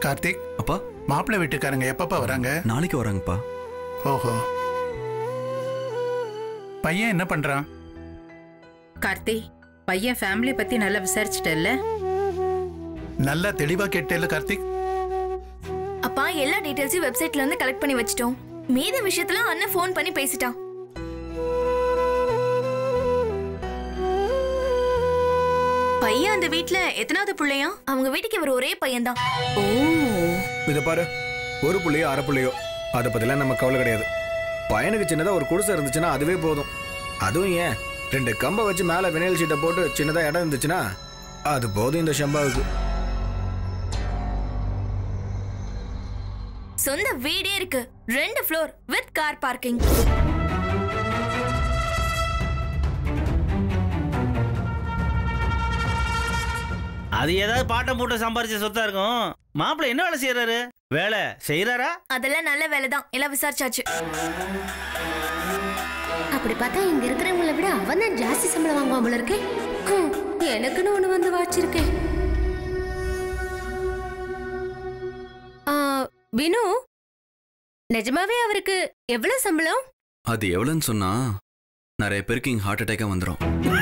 கார்த்திக் அப்பா மாப்பிள்ளை வீட்டுக்காரங்க எப்பப்பா வராங்க நாளைக்கு வராங்கப்பா ஓஹோ பையன் என்ன பண்றான் கார்த்தி பையன் ஃபேமிலி பத்தி நல்லா விசாரிச்சிட்டல்ல நல்லா தெளிவா கேட்டேல்ல கார்த்திக் அப்பா எல்லா டீடைல்ஸையும் வெப்சைட்ல இருந்து கலெக்ட் பண்ணி வச்சிட்டோம் மீத விஷயத்துல அண்ணன் ஃபோன் பண்ணி பேசிட்டான் பையன் அந்த வீட்ல எத்தனாவது பிள்ளையா அவங்க வீட்டுக்கு இவர் ஒரே பையன்தான் ஓ இதை பாரு ஒரு புள்ளையோ அரை புள்ளையோ அதை பற்றிலாம் நம்ம கவலை கிடையாது பையனுக்கு சின்னதாக ஒரு குடிசை இருந்துச்சுன்னா அதுவே போதும் அதுவும் ஏன் ரெண்டு கம்பை வச்சு மேலே வினைல் சீட்டை போட்டு சின்னதாக இடம் இருந்துச்சுன்னா அது போதும் இந்த ஷம்பாவுக்கு சொந்த வீடே இருக்கு ரெண்டு ஃப்ளோர் வித் கார் பார்க்கிங் அது ஏதாவது பாட்டம் போட்டு சம்பாரிச்ச சொத்தா இருக்கும் மாப்பிள்ளை என்ன வேலை செய்யறாரு வேலை செய்யறாரா அதெல்லாம் நல்ல வேலை தான் எல்லாம் விசாரிச்சாச்சு அப்படி பார்த்தா இங்க இருக்கிறவங்கள விட அவன் தான் ஜாஸ்தி சம்பளம் வாங்குவான் போல இருக்கே ஹம், எனக்குன்னு ஒண்ணு வந்து வாச்சிருக்கேன் ஆ, வினு நிஜமாவே அவருக்கு எவ்வளவு சம்பளம் அது எவ்வளோன்னு சொன்னா நிறைய பேருக்கு இங்கே ஹார்ட் அட்டாக்காக வந்துடும்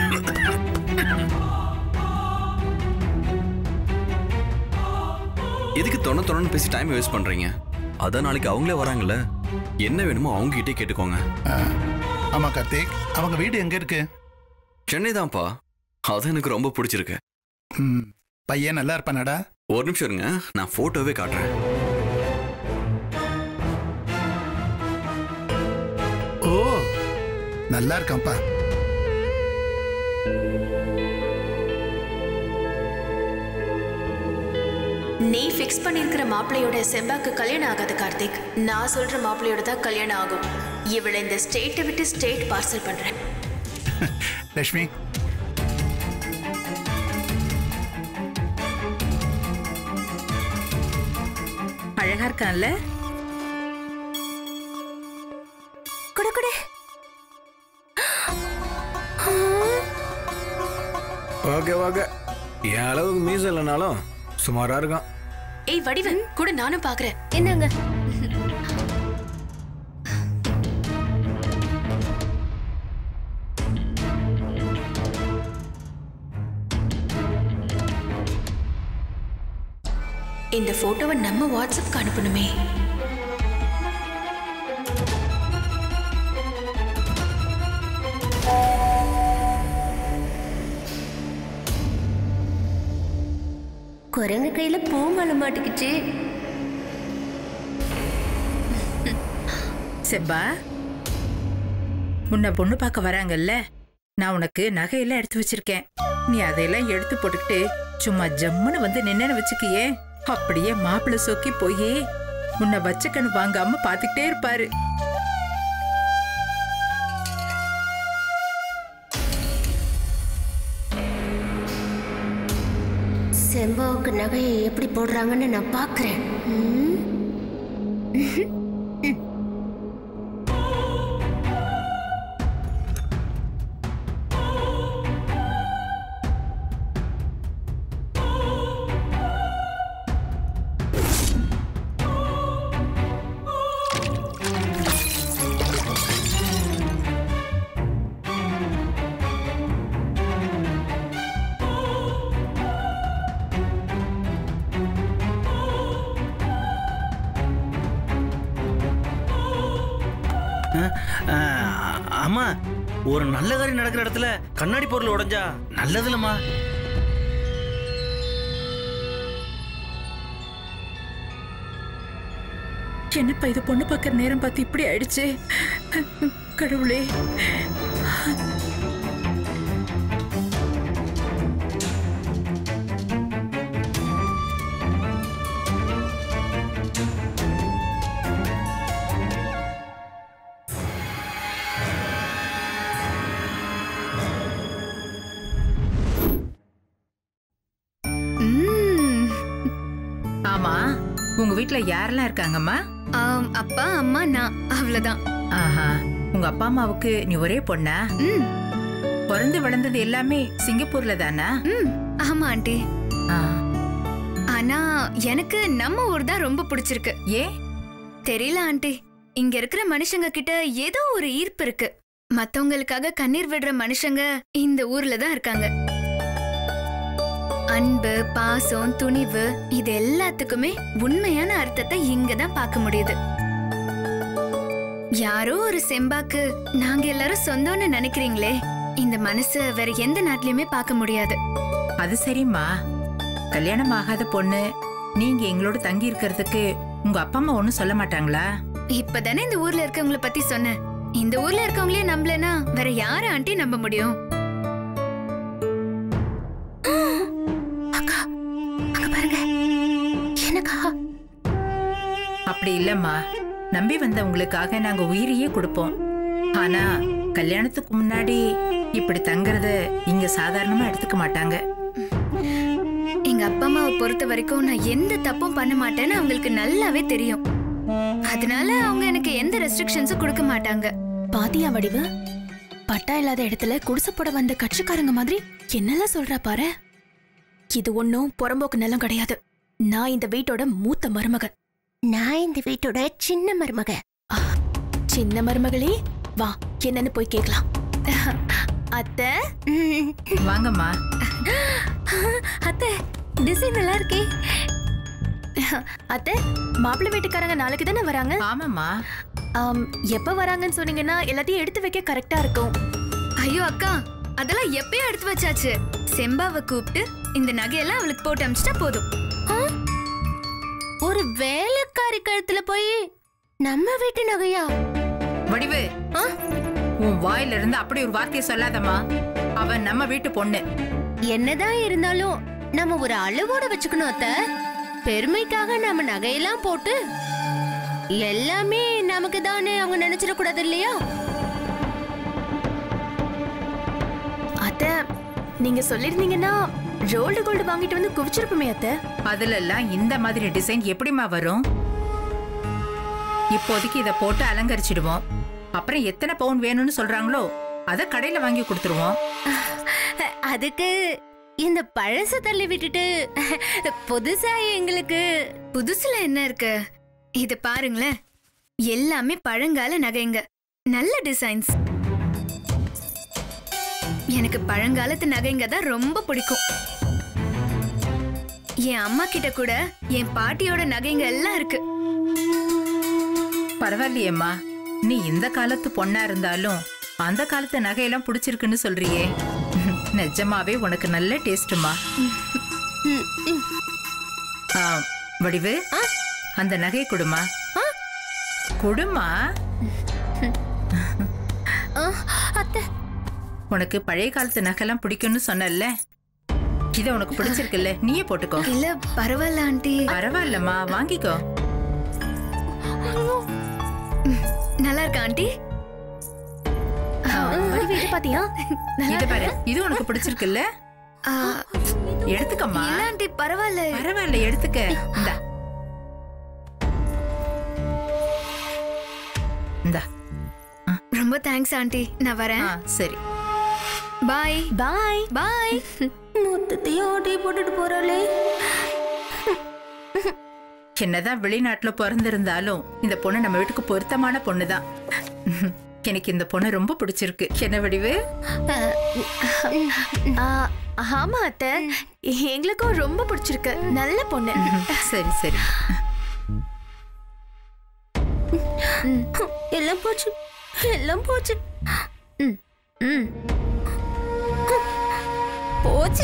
எதுக்கு தொண தொணன்னு பேசி டைம் வேஸ்ட் பண்றீங்க அதான் நாளைக்கு அவங்களே வராங்கல்ல என்ன வேணுமோ அவங்க கிட்டே கேட்டுக்கோங்க ஆ, ஆமா கார்த்திக் அவங்க வீடு எங்க இருக்கு சென்னை தான்ப்பா அது எனக்கு ரொம்ப பிடிச்சிருக்கு ம், பையன் நல்லா இருப்பானாடா ஒரு நிமிஷம் இருங்க நான் போட்டோவே காட்டுறேன் ஓ நல்லா இருக்கான்ப்பா நீ ஃபிக்ஸ் பண்ணியிருக்கிற மாப்பிள்ளையோட செம்பாக்கு கல்யாணம் ஆகாது கார்த்திக் நான் சொல்ற மாப்பிள்ளையோட தான் கல்யாணம் ஆகும் இவளை இந்த ஸ்டேட்டை விட்டு ஸ்டேட் பார்சல் பண்றேன் லட்சுமி அழகா இருக்கான்ல கொடு கொடு ஓகே ஓகே என் அளவுக்கு மீசம் இல்லைனாலும் சுமாராக இருக்கான் ஏய் வடிவன் கூட நானும் பாக்குறேன் என்னங்க இந்த போட்டோவை நம்ம வாட்ஸ்அப்க்கு அனுப்பணுமே குரங்கு கையில பூமாலை மாட்டிக்கிச்சு செப்பா உன்னை பொண்ணு பார்க்க வராங்கல்ல நான் உனக்கு நகையெல்லாம் எடுத்து வச்சிருக்கேன் நீ அதையெல்லாம் எடுத்து போட்டுக்கிட்டு சும்மா ஜம்முன்னு வந்து நின்னு வச்சுக்கியே அப்படியே மாப்பிள்ளை சொக்கி போய் உன்னை வச்சுக்கன்னு வாங்காம பாத்துக்கிட்டே இருப்பாரு செம்பாவுக்கு நகையை எப்படி போடுறாங்கன்னு நான் பார்க்கறேன் ம்? ஆ, அம்மா ஒரு நல்ல காரியம் நடக்கிற இடத்துல கண்ணாடி பொருள் உடைஞ்சா நல்லது இல்லம்மா என்னப்பா இது பொண்ணு பார்க்கற நேரம் பார்த்து இப்படி ஆயிடுச்சு கடவுளே ம். ஆமா உங்க வீட்ல யாரெல்லாம் இருக்காங்கம்மா ஆம், அப்பா அம்மா நான் அவ்வளவுதான் ஆஹா உங்க அப்பா அம்மாவுக்கு நீ ஒரே பொண்ணா ம் பிறந்து வளர்ந்தது எல்லாமே சிங்கப்பூர்ல தானா ம் ஆமா ஆண்டி ஆ, ஆனா எனக்கு நம்ம ஊர் தான் ரொம்ப பிடிச்சிருக்கு ஏன் தெரியல ஆண்டி இங்க இருக்கிற மனுஷங்க கிட்ட ஏதோ ஒரு ஈர்ப்பு இருக்கு மத்தவங்களுக்காக கண்ணீர் விடுற மனுஷங்க இந்த ஊர்ல தான் இருக்காங்க அன்பு பாசம் துணிவு இது எல்லாத்துக்குமே உண்மையான அர்த்தத்தை இங்க தான் பார்க்க முடியுது யாரோ ஒரு செம்பாக்கு நாங்க எல்லாரும் சொந்தம்னு நினைக்கிறீங்களே இந்த மனசு வேற எந்த நாட்டிலயுமே பார்க்க முடியாது அது சரிம்மா கல்யாணம் ஆகாத பொண்ணு நீங்க எங்களோட தங்கி இருக்கிறதுக்கு உங்க அப்பா அம்மா ஒண்ணும் சொல்ல மாட்டாங்களா இப்பதானே இந்த ஊர்ல இருக்கவங்கள பத்தி சொன்னேன் இந்த ஊர்ல இருக்கவங்களே நம்பலனா வேற யார ஆண்டி நம்ப முடியும் அக்கா அங்க பாருங்க எனக்கா அப்படி இல்லம்மா நம்பி வந்தவங்களுக்காக நாங்க உயிரையே கொடுப்போம் ஆனா கல்யாணத்துக்கு முன்னாடி இப்படி தங்குறத இங்க சாதாரணமா எடுத்துக்க மாட்டாங்க எங்க அப்பா அம்மாவை பொறுத்த வரைக்கும் நான் எந்த தப்பும் பண்ண மாட்டேன்னு அவங்களுக்கு நல்லாவே தெரியும் அதனால அவங்க எனக்கு எந்த ரெஸ்ட்ரிக்ஷன்ஸும் கொடுக்க மாட்டாங்க பாத்தியா வடிவு பட்டா இல்லாத இடத்துல குடிசை போட வந்த கட்சிக்காரங்க மாதிரி என்னெல்லாம் சொல்றா பாரு இது ஒன்னும் புறம்போக்கு நிலம் கிடையாது நான் இந்த வீட்டோட மூத்த மருமக நான் இந்த வீட்டோட சின்ன மருமக சின்ன மருமகளே வா என்னன்னு போய் கேக்கலாம் அத்தை வாங்கம்மா அத்தை டிசைன் நல்லா இருக்கே அத்தை மாப்பிள்ளை வீட்டுக்காரங்க நாளைக்கு தானே வராங்க ஆமாம்மா ஆம், எப்ப வராங்கன்னு சொன்னீங்கன்னா எல்லாத்தையும் எடுத்து வைக்க கரெக்டா இருக்கும் ஐயோ அக்கா அதெல்லாம் எப்பயோ எடுத்து வச்சாச்சு செம்பாவை கூப்பிட்டு இந்த நகையெல்லாம் அவளுக்கு போட்டு அமிச்சிட்டா போதும் ஒரு வேலைக்காரி கழுத்துல போய் நம்ம வீட்டு நகையா வடிவு உன் வாயில இருந்து அப்படி ஒரு வார்த்தையை சொல்லாதம்மா அவன் நம்ம வீட்டு பொண்ணு என்னதான் இருந்தாலும் நம்ம ஒரு அளவோட வச்சுக்கணும் அத்த பெருமைக்காக நம்ம நகையெல்லாம் போட்டு எல்லாமே நமக்கு தானே அவங்க நினைச்சிட கூடாது இல்லையா அத்தை நீங்க சொல்லிருந்தீங்கன்னா ரோல்டு கோல்டு வாங்கிட்டு வந்து குவிச்சிருப்போமே அத்தை அதுல எல்லாம் இந்த மாதிரி டிசைன் எப்படிம்மா வரும் இப்போதைக்கு இத போட்டு அலங்கரிச்சிடுவோம் அப்புறம் எத்தனை பவுன் வேணும்னு சொல்றாங்களோ அத கடையில வாங்கி கொடுத்துருவோம் அதுக்கு இந்த பழச தள்ளி விட்டுட்டு புதுசா எங்களுக்கு புதுசுல என்ன இருக்கு இது பாருங்களேன் எல்லாமே பழங்கால நகைங்க நல்ல டிசைன்ஸ் எனக்கு பழங்காலத்து நகைங்க தான் ரொம்ப பிடிக்கும் என் அம்மா கிட்ட கூட என் பாட்டியோட நகைங்க எல்லாம் இருக்கு பரவாயில்லையேம்மா நீ இந்த காலத்து பொண்ணா இருந்தாலும் அந்த காலத்து நகையெல்லாம் பிடிச்சிருக்குன்னு சொல்றியே நிஜமாவே உனக்கு நல்ல டேஸ்ட்டுமா ஆ, வடிவு அந்த நகை கொடுமா கொடுமா அத்தை உனக்கு பழைய காலத்து நகைலாம் பிடிக்கும்னு சொன்னல்ல இத உனக்கு பிடிச்சிருக்குல்ல நீயே போட்டுக்கோ இல்ல பரவாயில்ல ஆண்டி பரவாயில்லம்மா வாங்கிக்கோ நல்லா இருக்கா ஆண்டி வடிவு இது பாத்தியா இது பாரு இது உனக்கு பிடிச்சிருக்குல்ல ஆ, எடுத்துக்கம்மா இல்ல ஆண்டி பரவாயில்ல பரவாயில்ல எடுத்துக்க இந்தா இந்தா ரொம்ப தேங்க்ஸ் ஆண்டி நான் வரேன் ஆ சரி பாய் பாய் பாய் மொத்தத்தையும் ஓட்டி போட்டுட்டு போறாளே என்னதான் வெளிநாட்டுல பிறந்திருந்தாலும் இந்த பொண்ணு நம்ம வீட்டுக்கு பொருத்தமான பொண்ணு தான் எனக்கு இந்த பொண்ணு ரொம்ப பிடிச்சிருக்கு என்ன வடிவு ஆ, ஆமா அத்தை எங்களுக்கும் ரொம்ப பிடிச்சிருக்கு நல்ல பொண்ணு சரி சரி எல்லாம் போச்சு எல்லாம் போச்சு ம், ம். போச்சு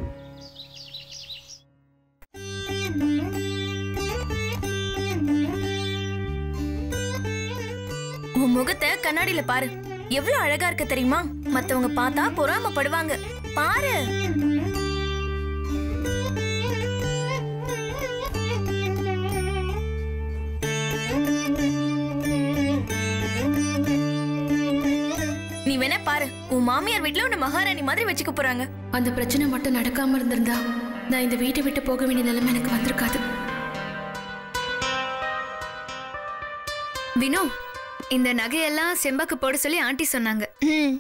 உன் முகத்தை கண்ணாடியில பாரு எவ்வளவு அழகா இருக்க தெரியுமா மத்தவங்க பார்த்தா பொறாமப்படுவாங்க பாரு நீ வேணா பாரு உன் மாமியார் வீட்ல உன்னை மகாராணி மாதிரி வச்சுக்க போறாங்க அந்த பிரச்சனை மட்டும் நடக்காம இருந்திருந்தா நான் இந்த வீட்டை விட்டு போக வேண்டிய நிலைமை எனக்கு வந்திருக்காது வினோ இந்த நகையெல்லாம் செம்பாக்கு போட சொல்லி ஆண்டி சொன்னாங்க ம்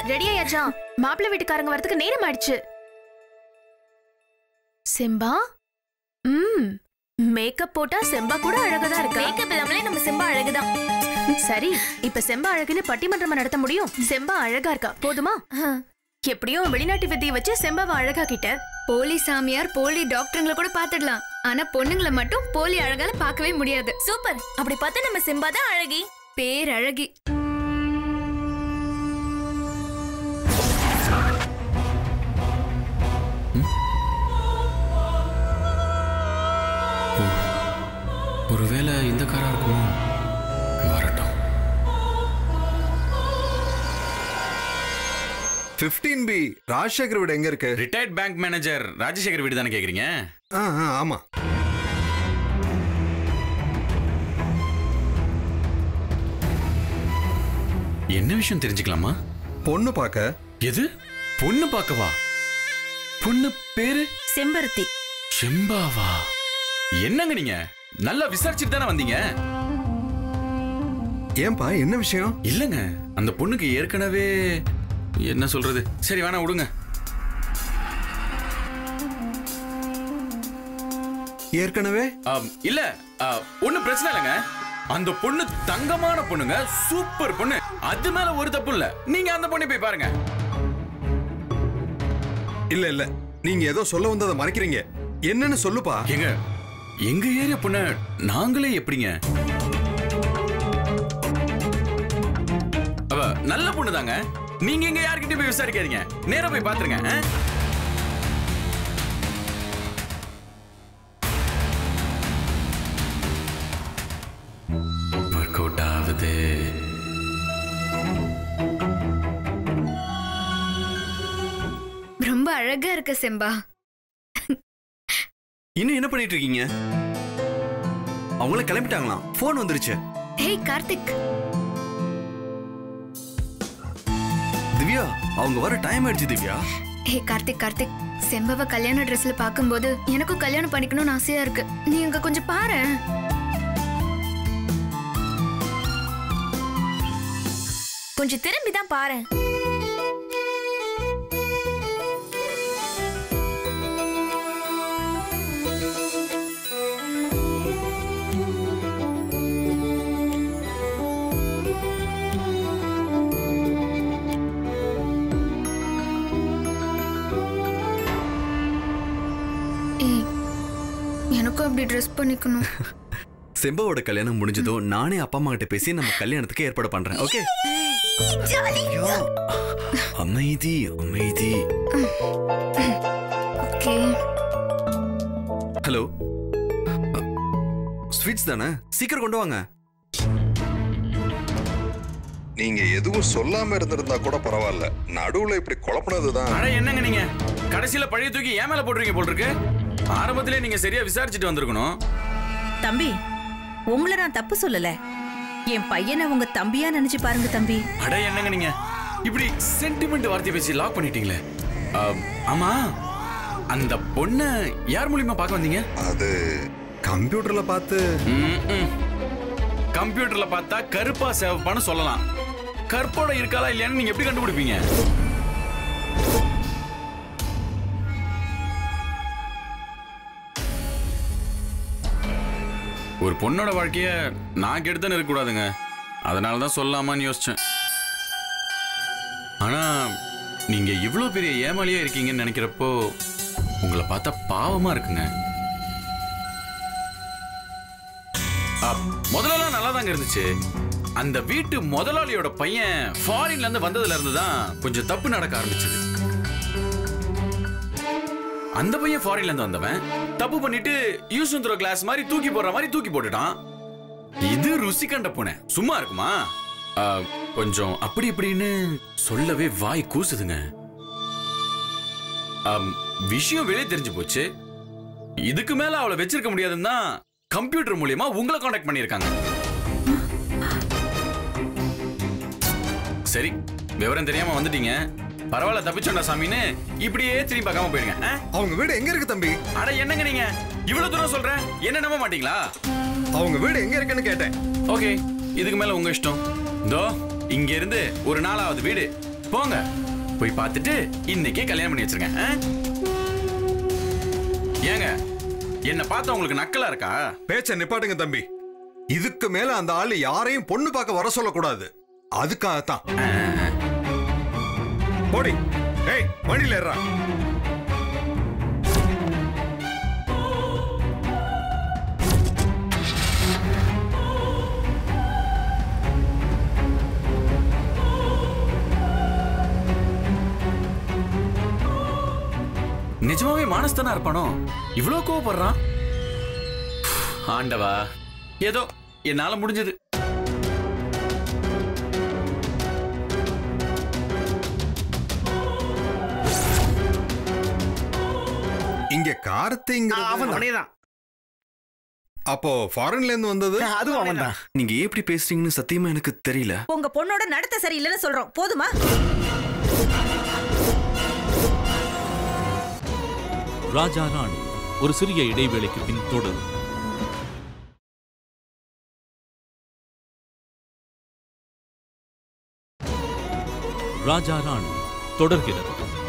ரெடி ஆயாச்சா மாப்பிள்ளை வீட்டுக்காரங்க வரதுக்கு நேரம் ஆயிடுச்சு செம்பா ம் மேக்கப் போட்டா செம்பா கூட அழகா இருக்கா மேக்கப் இல்லாமலே நம்ம செம்பா அழகுதான் சரி இப்ப செம்பா அழகுன்னு பட்டிமன்றமா நடத்த முடியும் செம்பா அழகா இருக்கா போதுமா எப்படியும் வெளிநாட்டு வித்தியை வச்சு செம்பாவை அழகா கிட்ட போலி சாமியார் போலி டாக்டருங்களை கூட பாத்துடலாம் ஆனா பொண்ணுங்களை மட்டும் போலி அழகால பார்க்கவே முடியாது சூப்பர் அப்படி பார்த்தா நம்ம செம்பா தான் அழகி பேர் அழகி ஒருவேளை இந்த காரா இருக்குமோ வரட்டும் ஃபிஃப்டீன் பி ராஜசேகர் வீடு எங்க இருக்கு ரிட்டையர்ட் பேங்க் மேனேஜர் ராஜசேகர் வீடு தானே கேக்குறீங்க ஆ ஆ, ஆமா என்ன விஷயம் தெரிஞ்சுக்கலாமா பொண்ணு பார்க்க எது பொண்ணு பார்க்கவா பொண்ணு பேரு செம்பருத்தி செம்பாவா என்னங்க நீங்க நல்லா விசாரிச்சுட்டு தானே வந்தீங்க ஏன்பா என்ன விஷயம் இல்லங்க அந்த பொண்ணுக்கு ஏற்கனவே என்ன சொல்றது சரி வேணா விடுங்க ஏற்கனவே ஆம், இல்ல ஆ, ஒண்ணும் பிரச்சனை இல்லைங்க அந்த பொண்ணு தங்கமான பொண்ணுங்க சூப்பர் பொண்ணு அது மேல ஒரு தப்பு இல்ல நீங்க அந்த பொண்ணை போய் பாருங்க இல்ல இல்ல நீங்க ஏதோ சொல்ல வந்ததை மறைக்கிறீங்க என்னன்னு சொல்லுப்பா எங்க எங்க ஏரியா பொண்ண நாங்களே எப்படிங்க அவ நல்ல பொண்ணு தாங்க நீங்க எங்க யார்கிட்ட போய் விசாரிக்காதீங்க நேரா போய் பாத்துருங்க ஆ? ஒர்க் அவுட் ஆகுது ரொம்ப அழகா இருக்க செம்பா இன்னும் என்ன பண்ணிட்டு இருக்கீங்க அவங்கள கிளம்பிட்டாங்களாம் ஃபோன் வந்துருச்சு ஹேய் கார்த்திக் திவ்யா அவங்க வர டைம் ஆயிடுச்சு திவ்யா ஹே கார்த்திக் கார்த்திக் செம்பவ கல்யாண ட்ரெஸ்ல பாக்கும்போது எனக்கும் கல்யாணம் பண்ணிக்கணும்னு ஆசையா இருக்கு நீ அங்க கொஞ்சம் பாரு கொஞ்சம் திரும்பி தான் பாரு ஏய் எனக்கும் அப்படி ட்ரெஸ் பண்ணிக்கணும் செம்பாவோட கல்யாணம் முடிஞ்சதும் நானே அப்பா அம்மா கிட்ட பேசி நம்ம கல்யாணத்துக்கு ஏற்பாடு பண்றேன் ஓகே அமைதி அமைதி ஓகே ஹலோ ஸ்வீட்ஸ் தானே சீக்கிரம் கொண்டு வாங்க நீங்க எதுவும் சொல்லாம இருந்திருந்தா கூட பரவாயில்ல நடுவுல இப்படி குழப்பினதுதான் அட என்னங்க நீங்க கடைசியில பழைய தூக்கி ஏன் மேல போட்டுறீங்க போல் இருக்கு ஆரம்பத்திலே நீங்க சரியா விசாரிச்சுட்டு வந்திருக்கணும் தம்பி உங்களை நான் தப்பு சொல்லல என் பையனை உங்க தம்பியா நினைச்சு பாருங்க தம்பி அட என்னங்க நீங்க இப்படி சென்டிமெண்ட் வார்த்தையை பேசி லாக் பண்ணிட்டீங்களே ஆம், ஆமா அந்த பொண்ணை யார் மூலியமா பார்க்க வந்தீங்க அது கம்ப்யூட்டர்ல பார்த்து கம்ப்யூட்டர்ல பார்த்தா கருப்பா சேவப்பான்னு சொல்லலாம் கற்போட இருக்காளா இல்லையான்னு நீங்க எப்படி கண்டுபிடிப்பீங்க ஒரு பொண்ணோட வாழ்க்கைய நான் கெடுத்துன்னு இருக்கக்கூடாதுங்க அதனால தான் சொல்லாமான்னு யோசிச்சேன் ஆனா நீங்க இவ்வளோ பெரிய ஏமாளியா இருக்கீங்கன்னு நினைக்கிறப்போ உங்களை பார்த்தா பாவமா இருக்குங்க ஆ, முதல்லலாம் நல்லா தாங்க இருந்துச்சு அந்த வீட்டு முதலாளியோட பையன் ஃபாரின்ல இருந்து வந்ததுல இருந்து தான் கொஞ்சம் தப்பு நடக்க ஆரம்பிச்சது அந்த பையன் ஃபாரின்ல இருந்து வந்தவன் தப்பு பண்ணிட்டு யூசுந்தர கிளாஸ் மாதிரி தூக்கி போடுற மாதிரி தூக்கி போட்டுட்டான் இது ருசி கண்ட பூனை சும்மா இருக்குமா ஆ, கொஞ்சம் அப்படி இப்படின்னு சொல்லவே வாய் கூசுதுங்க ஆம், விஷயம் வெளியே தெரிஞ்சு போச்சு இதுக்கு மேல அவளை வச்சிருக்க முடியாதுன்னு தான் கம்ப்யூட்டர் மூலியமா உங்களை காண்டாக்ட் பண்ணியிருக்காங்க சரி விவரம் தெரியாம வந்துட்டீங்க பரவாயில்ல தப்பிச்சோண்டா சாமின்னு இப்படியே திரும்பி பார்க்காம போயிடுங்க ஆ? அவங்க வீடு எங்க இருக்கு தம்பி அட என்னங்க நீங்க இவ்வளவு தூரம் சொல்றேன் என்ன நம்ப மாட்டீங்களா அவங்க வீடு எங்க இருக்குன்னு கேட்டேன் ஓகே இதுக்கு மேல உங்க இஷ்டம் இதோ இங்க இருந்து ஒரு நாலாவது வீடு போங்க போய் பார்த்துட்டு இன்னைக்கே கல்யாணம் பண்ணி வச்சிருங்க ஆ? ஏங்க என்ன பார்த்தா உங்களுக்கு நக்கலா இருக்கா பேச்ச நிப்பாட்டுங்க தம்பி இதுக்கு மேல அந்த ஆளு யாரையும் பொண்ணு பார்க்க வர சொல்லக்கூடாது அதுக்காகத்தான் போடி ஏய் வண்டியில ஏறா நிஜமாவே மானஸ்தானா இருப்பானோ இவ்வளோ கோவப்படுறான் ஆண்டவா ஏதோ என்னால முடிஞ்சது இங்க கார்த்திங்க அவனேதான் அப்போ ஃபாரின்ல இருந்து வந்தது அதுவும் அவன் தான் நீங்க ஏன் இப்படி பேசுறீங்கன்னு சத்தியமா எனக்கு தெரியல உங்க பொண்ணோட நடத்த சரியில்லைன்னு சொல்றோம் போதுமா ராஜா ராணி ஒரு சிறிய இடைவேளைக்கு பின் தொடரும் ராஜா ராணி தொடர்கிறது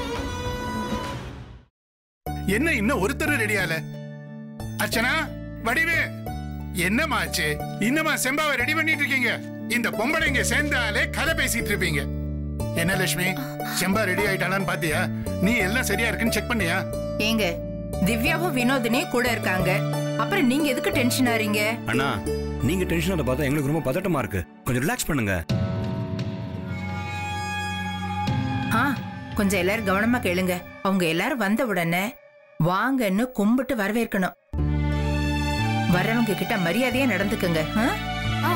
என்ன இன்னும் ஒருத்தர் ரெடியால அர்ச்சனா வடிவே என்னம்மா ஆச்சு இன்னமா செம்பாவை ரெடி பண்ணிட்டு இருக்கீங்க இந்த பொம்பளைங்க சேர்ந்தாலே கதை பேசிட்டு இருப்பீங்க என்ன லட்சுமி செம்பா ரெடி ஆயிட்டானான்னு பாத்தியா நீ எல்லாம் சரியா இருக்குன்னு செக் பண்ணியா ஏங்க திவ்யாவும் வினோதினியும் கூட இருக்காங்க அப்புறம் நீங்க எதுக்கு டென்ஷன் ஆறீங்க அண்ணா நீங்க டென்ஷன் அதை பார்த்தா எங்களுக்கு ரொம்ப பதட்டமா இருக்கு கொஞ்சம் ரிலாக்ஸ் பண்ணுங்க ஆ கொஞ்சம் எல்லாரும் கவனமா கேளுங்க அவங்க எல்லாரும் வந்த உடனே வாங்கன்னு கும்பிட்டு வரவேற்கணும் வர்றவங்க கிட்ட மரியாதையா நடந்துக்குங்க ஆ?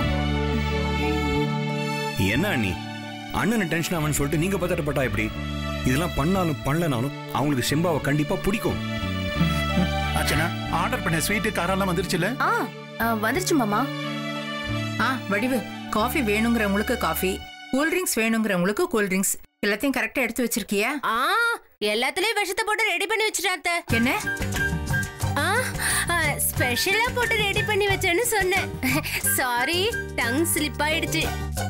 என்ன அண்ணி அண்ணன் டென்ஷன் ஆவன்னு சொல்லிட்டு நீங்க பதட்டப்பட்டா எப்படி இதெல்லாம் பண்ணாலும் பண்ணலனாலும் அவங்களுக்கு செம்பாவை கண்டிப்பா பிடிக்கும் அர்ச்சனா ஆர்டர் பண்ண ஸ்வீட்டு காரெல்லாம் வந்துருச்சுல ஆ வந்துருச்சு மாமா ஆ வடிவு காஃபி வேணுங்கிறவங்களுக்கு காஃபி கூல் ட்ரிங்க்ஸ் வேணுங்கிறவங்களுக்கு கூல் ட்ரிங்க்ஸ் எல்லாத்தையும் கரெக்டா எடுத்து வச்சிருக்கியா ஆ எல்லாத்துலயும் விஷத்தை போட்டு ரெடி பண்ணி வச்சுட்டாத்த என்ன ஆ ஸ்பெஷலா போட்டு ரெடி பண்ணி வச்சேன்னு சொன்னேன் சாரி டங் ஸ்லிப் ஆயிடுச்சு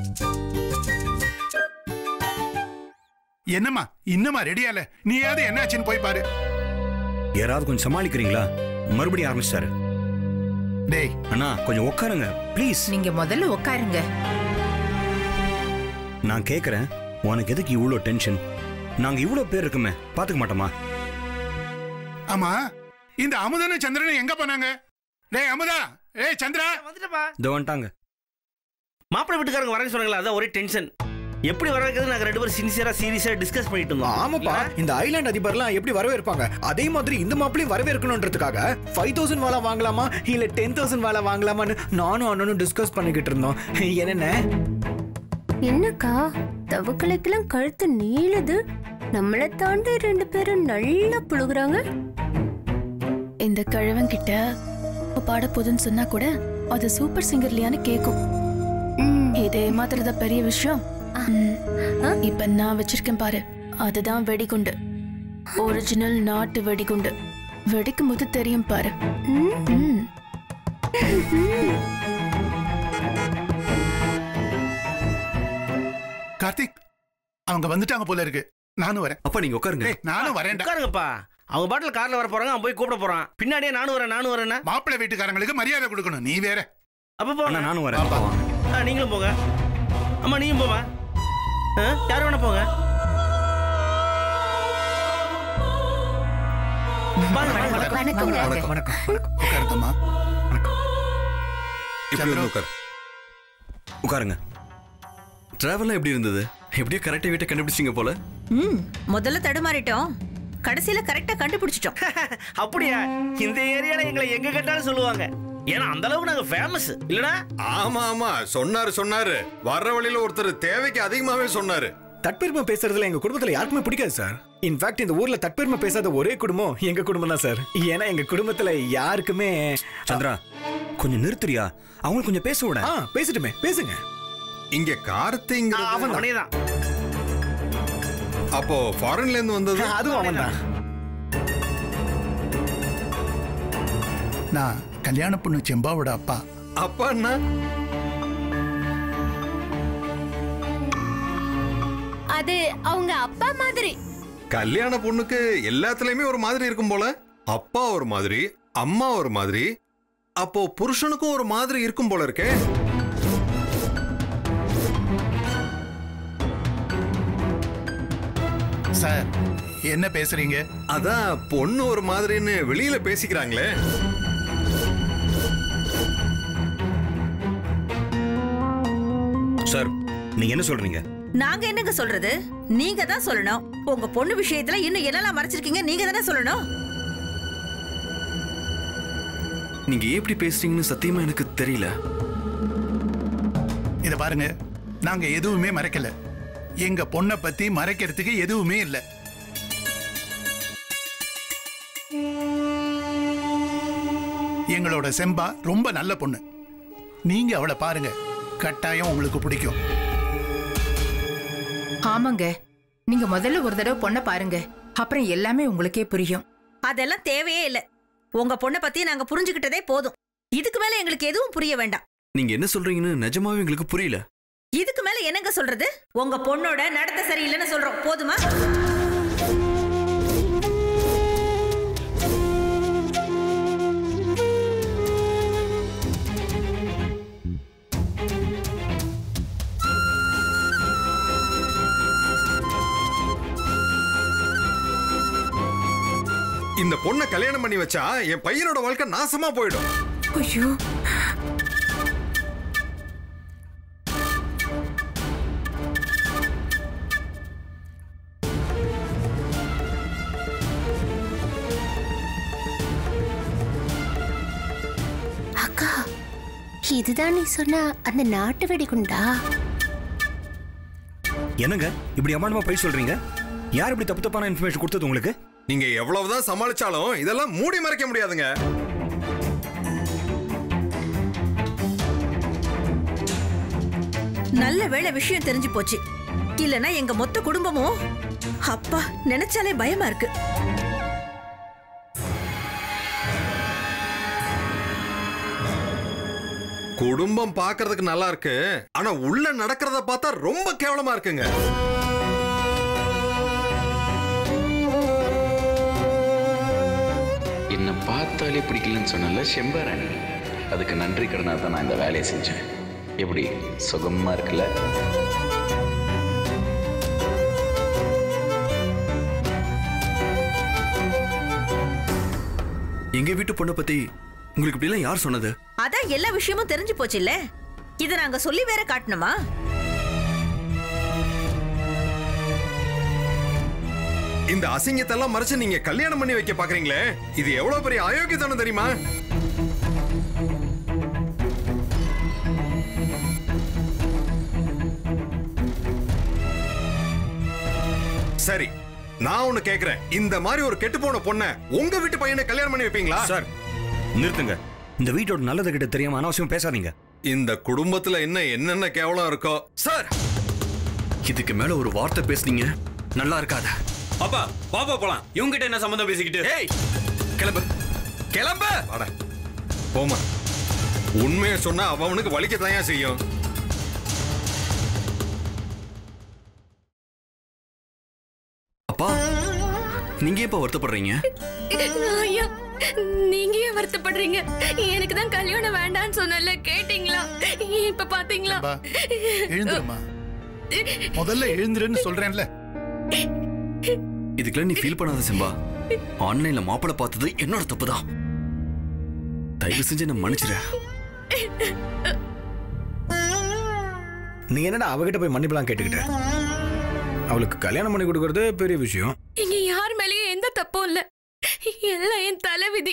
என்னம்மா இன்னமா ரெடியால நீயாவது என்னாச்சுன்னு போய் பாரு யாராவது கொஞ்சம் சமாளிக்கிறீங்களா மறுபடியும் ஆரம்பிச்சிட்டாரு டேய் அண்ணா கொஞ்சம் உட்காருங்க ப்ளீஸ் நீங்க முதல்ல உட்காருங்க நான் கேக்குறேன் உனக்கு எதுக்கு இவ்வளோ டென்ஷன் நாங்க இவ்வளோ பேர் இருக்குமே பாத்துக்க மாட்டோமா ஆமா இந்த அமுதனும் சந்திரனும் எங்க போனாங்க டேய் அமுதா ஏய் சந்திரா வந்துட்டப்பா இதோ வந்துட்டாங்க மாப்பிள்ளை வீட்டுக்காரங்க வரேன்னு சொன்னாங்களா அதான் ஒரே டென்ஷன் எப்படி வர வைக்கிறது நாங்க ரெண்டு பேரும் சின்சியரா சீரியஸா டிஸ்கஸ் பண்ணிட்டு இருந்தோம் ஆமாப்பா இந்த ஐலாண்ட் அதிபர்லாம் எப்படி வரவேற்பாங்க அதே மாதிரி இந்த மாப்பிளையும் வரவேற்கணுன்றதுக்காக ஃபைவ் தௌசண்ட் வாழை வாங்கலாமா இல்ல டென் தௌசண்ட் வாழை வாங்கலாமான்னு நானும் அண்ணனும் டிஸ்கஸ் பண்ணிக்கிட்டு இருந்தோம் என்னென்ன என்னக்கா தவக்கலைக்கெல்லாம் கழுத்து நீளுது நம்மளை தாண்டி ரெண்டு பேரும் நல்லா புழுகுறாங்க இந்த கிழவன் கிட்ட பாட போதுன்னு சொன்னா கூட அது சூப்பர் சிங்கர்லையான்னு கேக்கும் இதே மாத்திரத பெரிய விஷயம் ம். இப்ப நான் வச்சிருக்கேன் பாரு அதுதான் வெடிகுண்டு ஒரிஜினல் நாட்டு வெடிகுண்டு வெடிக்கும் போது தெரியும் பாரு ம். கார்த்திக் அவங்க வந்துட்டாங்க போல இருக்கு நானும் வரேன் அப்பா நீங்க உட்காருங்க ஏய், நானும் வரேன்டா உட்காருங்கப்பா அவங்க பாட்டில் கார்ல வர போறாங்க அவன் போய் கூப்பிட போறான் பின்னாடியே நானும் வரேன் நானும் வரேன்னா மாப்பிள்ளை வீட்டுக்காரங்களுக்கு மரியாதை கொடுக்கணும் நீ வேற அப்ப போ அண்ணா நானும் வரேன் ஆ, நீங்களும் போங்க அம்மா நீயும் போவா யார் வேணா போங்க வாங்க, வாங்க, வாங்க. வணக்கம் வணக்கம் வணக்கம் உட்காருங்கம்மா இப்படி வந்து உட்கார் உட்காருங்க டிராவல்லாம் எப்படி இருந்தது எப்படியோ கரெக்டா வீட்டை கண்டுபிடிச்சிங்க போல ம் முதல்ல தடுமாறிட்டோம் கடைசியில கரெக்டா கண்டுபிடிச்சிட்டோம் அப்படியா இந்த ஏரியால எங்களை எங்க கேட்டாலும் சொல்லுவாங்க ஏன்னா அந்த அளவுக்கு நாங்க ஃபேமஸ் இல்லனா ஆமா ஆமா சொன்னாரு சொன்னாரு வர்ற வழியில ஒருத்தர் தேவைக்கு அதிகமாவே சொன்னாரு தற்பெருமை பேசுறதுல எங்க குடும்பத்துல யாருக்குமே பிடிக்காது சார் இன்ஃபேக்ட் இந்த ஊர்ல தற்பெருமை பேசாத ஒரே குடும்பம் எங்க குடும்பம் தான் சார் ஏன்னா எங்க குடும்பத்துல யாருக்குமே சந்திரா கொஞ்சம் நிறுத்துறியா அவங்க கொஞ்சம் பேச விட ஆ பேசட்டுமே பேசுங்க இங்க கார்த்திங்க அவன் அவனே தான் அப்போ ஃபாரின்ல இருந்து வந்தது அதுவும் அவன் தான் நான் கல்யாண பொண்ணு செம்பாவோட அப்பா அப்பா என்ன அது அவங்க அப்பா மாதிரி கல்யாண பொண்ணுக்கு எல்லாத்துலயுமே ஒரு மாதிரி இருக்கும் போல அப்பா ஒரு மாதிரி அம்மா ஒரு மாதிரி அப்போ புருஷனுக்கும் ஒரு மாதிரி இருக்கும் போல இருக்கே சார் என்ன பேசுறீங்க அதான் பொண்ணு ஒரு மாதிரின்னு வெளியில பேசிக்கிறாங்களே சார் நீங்க என்ன சொல்றீங்க நாங்க என்னங்க சொல்றது நீங்க தான் சொல்லணும் உங்க பொண்ணு விஷயத்துல இன்னும் என்னெல்லாம் மறைச்சிருக்கீங்க நீங்க தானே சொல்லணும் நீங்க ஏன் இப்படி பேசுறீங்கன்னு சத்தியமா எனக்கு தெரியல இத பாருங்க நாங்க எதுவுமே மறைக்கல எங்க பொண்ணை பத்தி மறைக்கிறதுக்கு எதுவுமே இல்ல எங்களோட செம்பா ரொம்ப நல்ல பொண்ணு நீங்க அவளை பாருங்க கட்டாயம் உங்களுக்கு பிடிக்கும் ஆமாங்க நீங்க முதல்ல ஒரு தடவை பொண்ணை பாருங்க அப்புறம் எல்லாமே உங்களுக்கே புரியும் அதெல்லாம் தேவையே இல்ல உங்க பொண்ணை பத்தி நாங்க புரிஞ்சுக்கிட்டதே போதும் இதுக்கு மேல எங்களுக்கு எதுவும் புரிய வேண்டாம் நீங்க என்ன சொல்றீங்கன்னு நிஜமாவே எங்களுக்கு புரியல இதுக்கு மேல என்னங்க சொல்றது உங்க பொண்ணோட நடத்த சரியில்லைன்னு சொல்றோம் போதுமா இந்த பொண்ணை கல்யாணம் பண்ணி வச்சா என் பையனோட வாழ்க்கை நாசமா போயிடும் ஐயோ அக்கா இதுதான் நீ சொன்ன அந்த நாட்டு வெடிகுண்டா என்னங்க இப்படி அமானமா போய் சொல்றீங்க யார் இப்படி தப்பு தப்பான இன்ஃபர்மேஷன் கொடுத்தது உங்களுக்கு நீங்க எவ்வளவுதான் சமாளிச்சாலும் இதெல்லாம் மூடி மறைக்க முடியாதுங்க நல்ல வேளை விஷயம் தெரிஞ்சு போச்சு இல்லனா எங்க மொத்த குடும்பமும் அப்பா நினைச்சாலே பயமா இருக்கு குடும்பம் பார்க்கிறதுக்கு நல்லா இருக்கு ஆனா உள்ள நடக்கிறத பார்த்தா ரொம்ப கேவலமா இருக்குங்க என்னை பார்த்தாலே பிடிக்கலன்னு சொன்னல செம்பராணி அதுக்கு நன்றி கடனாக தான் நான் இந்த வேலையை செஞ்சேன் எப்படி சுகமா இருக்குல்ல எங்க வீட்டு பொண்ணை பத்தி உங்களுக்கு இப்படிலாம் யார் சொன்னது அதான் எல்லா விஷயமும் தெரிஞ்சு போச்சு இல்ல இத நாங்க சொல்லி வேற காட்டணுமா இந்த அசிங்கத்தை எல்லாம் மறைச்சு நீங்க கல்யாணம் பண்ணி வைக்க பாக்குறீங்களே இது எவ்வளவு பெரிய அயோக்கியத்தனம் தெரியுமா சரி நான் ஒண்ணு கேக்குறேன் இந்த மாதிரி ஒரு கெட்டு போன பொண்ண உங்க வீட்டு பையனை கல்யாணம் பண்ணி வைப்பீங்களா சார் நிறுத்துங்க இந்த வீட்டோட நல்லது கிட்ட தெரியாம அனாவசியம் பேசாதீங்க இந்த குடும்பத்துல என்ன என்னென்ன கேவலம் இருக்கோ சார் இதுக்கு மேல ஒரு வார்த்தை பேசுனீங்க நல்லா இருக்காத அப்பா பாப்பா போலாம் இவங்க கிட்ட என்ன சம்மந்தம் பேசிக்கிட்டு ஏய் கிளம்பு கிளம்பு வாடா போமா உண்மையை சொன்னா அவனுக்கு வலிக்கத்தான் செய்யும் அப்பா நீங்க எப்ப வருத்தப்படுறீங்க ஐயா நீங்க ஏன் வருத்தப்படுறீங்க எனக்கு தான் கல்யாணம் வேண்டாம்னு சொன்னல கேட்டீங்களா இப்ப பாத்தீங்களா பா, எழுந்துருமா முதல்ல எழுந்துருன்னு சொல்றேன்ல இதுக்கெல்லாம் நீ ஃபீல் பண்ணாத செம்பா ஆன்லைன்ல மாப்பிளை பார்த்தது என்னோட தப்பு தான் தயவு செஞ்சு என்ன மன்னிச்சிட நீ என்னடா அவகிட்ட போய் மன்னிப்பெல்லாம் கேட்டுக்கிட்ட அவளுக்கு கல்யாணம் பண்ணி கொடுக்கறது பெரிய விஷயம் இங்க யார் மேலயும் எந்த தப்பும் இல்ல எல்லாம் என் தலைவிதி